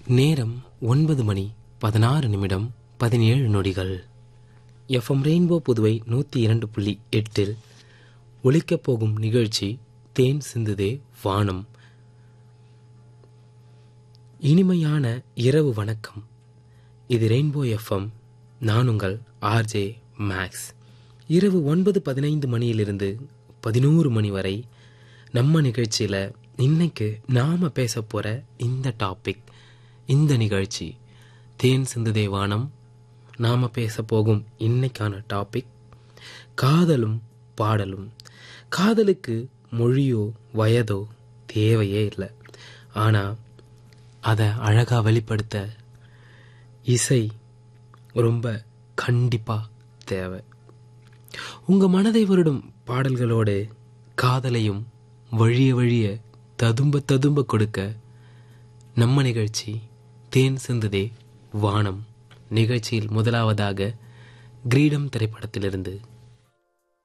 நேரம் ஒன்பது மணி பதினாறு நிமிடம் பதினேழு நொடிகள் எஃப்எம் ரெயின்போ புதுவை நூற்றி இரண்டு புள்ளி எட்டில் ஒலிக்கப் போகும் நிகழ்ச்சி தேன் சிந்துதே வானம் இனிமையான இரவு வணக்கம் இது ரெயின்போ எஃப்எம் நான் உங்கள் ஆர்ஜே மேக்ஸ் இரவு ஒன்பது பதினைந்து மணியிலிருந்து பதினோரு மணி வரை நம்ம நிகழ்ச்சியில் இன்னைக்கு நாம் பேச போகிற இந்த டாபிக் இந்த நிகழ்ச்சி தேன் சிந்துதே வானம் நாம் பேச போகும் இன்னைக்கான டாபிக் காதலும் பாடலும் காதலுக்கு மொழியோ வயதோ தேவையே இல்லை ஆனால் அதை அழகாக வெளிப்படுத்த இசை ரொம்ப கண்டிப்பாக தேவை உங்கள் மனதை வருடும் பாடல்களோடு காதலையும் வழிய வழிய ததும்ப ததும்ப கொடுக்க நம்ம நிகழ்ச்சி தேன் சிந்துதே வானம் நிகழ்ச்சியில் முதலாவதாக கிரீடம் திரைப்படத்திலிருந்து